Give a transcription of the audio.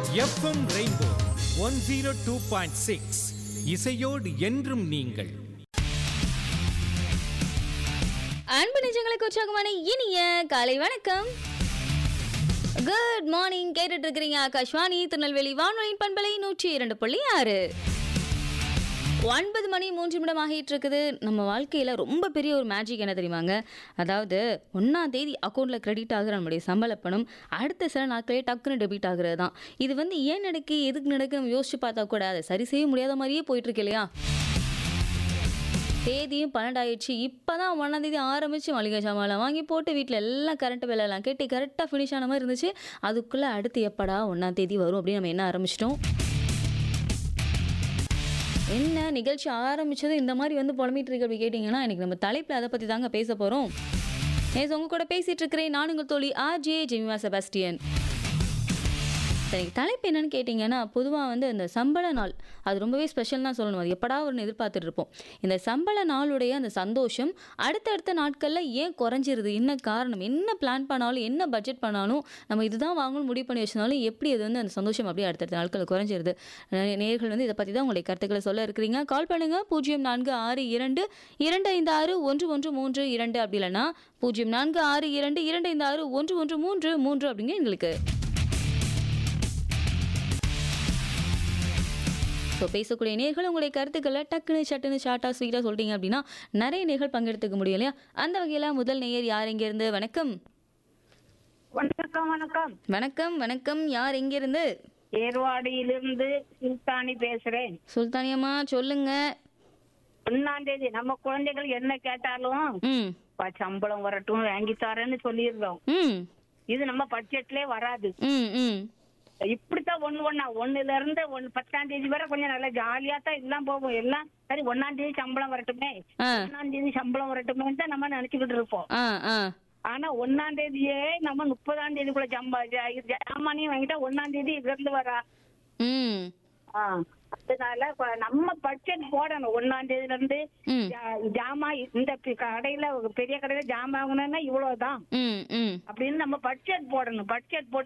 FM rainbow one zero two point six இசையோடு என்றும் நீங்கள் அன்பு நிஜங்களுக்கு உற்சாகமான இனிய காலை வணக்கம் குட் மார்னிங் கேட்டுட்டு இருக்கிறீங்க ஆகாஷ்வாணி திருநெல்வேலி வானொலியின் பண்பலை நூற்றி இரண்டு புள்ளி ஆறு ஒன்பது மணி மூன்று நிமிடம் ஆகிட்டு இருக்குது நம்ம வாழ்க்கையில் ரொம்ப பெரிய ஒரு மேஜிக் என்ன தெரியுமாங்க அதாவது ஒன்றாம் தேதி அக்கௌண்ட்டில் கிரெடிட் ஆகுற நம்முடைய சம்பள பணம் அடுத்த சில நாட்களே டக்குன்னு டெபிட் ஆகுறது தான் இது வந்து ஏன் நடக்கு எதுக்கு நடக்கு நம்ம யோசிச்சு பார்த்தா கூட அதை சரி செய்ய முடியாத மாதிரியே போயிட்டு இருக்கு இல்லையா தேதியும் பன்னெண்டாயிடுச்சு இப்போ தான் ஒன்றாம் தேதி ஆரம்பித்து மளிகை சாமான்லாம் வாங்கி போட்டு வீட்டில் எல்லாம் கரண்ட் எல்லாம் கட்டி கரெக்டாக ஃபினிஷ் ஆன மாதிரி இருந்துச்சு அதுக்குள்ளே அடுத்து எப்படா ஒன்றாம் தேதி வரும் அப்படின்னு நம்ம என்ன ஆரம்பிச்சிட்டோம் என்ன நிகழ்ச்சி ஆரம்பிச்சது இந்த மாதிரி வந்து புலம்பிட்டு இருக்கு அப்படி கேட்டிங்கன்னா இன்னைக்கு நம்ம தலைப்பில் அதை பற்றி தாங்க பேச போகிறோம் நேற்று உங்க கூட பேசிகிட்டு இருக்கிறேன் நான் உங்கள் தோழி ஆர்ஜே ஜெமிமா செபாஸ்டியன் சரி தலைப்பு என்னன்னு கேட்டிங்கன்னா பொதுவாக வந்து இந்த சம்பள நாள் அது ரொம்பவே ஸ்பெஷல் தான் சொல்லணும் அது எப்படா ஒன்று எதிர்பார்த்துட்டு இருப்போம் இந்த சம்பள நாளுடைய அந்த சந்தோஷம் அடுத்தடுத்த நாட்களில் ஏன் குறைஞ்சிருது என்ன காரணம் என்ன பிளான் பண்ணாலும் என்ன பட்ஜெட் பண்ணாலும் நம்ம இதுதான் வாங்கணும் முடிவு பண்ணி வச்சிருந்தாலும் எப்படி அது வந்து அந்த சந்தோஷம் அப்படியே அடுத்தடுத்த நாட்களில் குறைஞ்சிருது நே- நேயர்கள் வந்து இதை பற்றி தான் உங்களுடைய கருத்துக்களை சொல்ல இருக்கிறீங்க கால் பண்ணுங்க பூஜ்ஜியம் நான்கு ஆறு இரண்டு இரண்டு ஐந்து ஆறு ஒன்று ஒன்று மூன்று இரண்டு அப்படி இல்லைன்னா பூஜ்ஜியம் நான்கு ஆறு இரண்டு இரண்டு ஐந்து ஆறு ஒன்று ஒன்று மூன்று மூன்று அப்படிங்க எங்களுக்கு ஸோ பேசக்கூடிய நேர்கள் உங்களுடைய கருத்துக்களை டக்குன்னு சட்டுன்னு ஷார்ட்டாக ஸ்வீட்டாக சொல்லிட்டீங்க அப்படின்னா நிறைய நேர்கள் பங்கெடுத்துக்க முடியும் இல்லையா அந்த வகையில் முதல் நேயர் யார் எங்கேருந்து வணக்கம் வணக்கம் வணக்கம் வணக்கம் வணக்கம் யார் எங்கேருந்து ஏர்வாடியிலிருந்து சுல்தானி பேசுறேன் சுல்தானியம்மா சொல்லுங்க ஒன்னாம் தேதி நம்ம குழந்தைகள் என்ன கேட்டாலும் ம் "பா, சம்பளம் வரட்டும் வாங்கி தரேன்னு சொல்லிடுறோம் ம் இது நம்ம பட்ஜெட்லயே வராது ம் ம் இப்படித்தான் ஒண்ணு ஒண்ணா ஒண்ணுல இருந்து ஒண்ணு பத்தாம் தேதி வரை கொஞ்சம் நல்லா ஜாலியா தான் எல்லாம் போகும் எல்லாம் சரி ஒன்னாம் தேதி சம்பளம் வரட்டுமே ஆ ஒன்னாம் தேதி சம்பளம் வரட்டுமே தான் நம்ம நினைச்சுக்கிட்டு இருப்போம் ஆ ஆ ஆனா ஒன்னாம் தேதியே நம்ம முப்பதாம் தேதிக்குள்ள ஜம்பா ஜாமானியும் வாங்கிட்டா ஒன்னாம் தேதி இதுல இருந்து வரா ம் ஆ, அதனால இப்ப நம்ம பட்ஜெட் போடணும் ஒன்னாம் தேதியில இருந்து ம் ஜா- ஜாமான் இந்த பி- கடையில ஒரு பெரிய கடையில ஜாமான் வாங்கணும்னா இவ்வளவுதான் ம் ம் அப்படின்னு நம்ம பட்ஜெட் போடணும் பட்ஜெட் போட்டு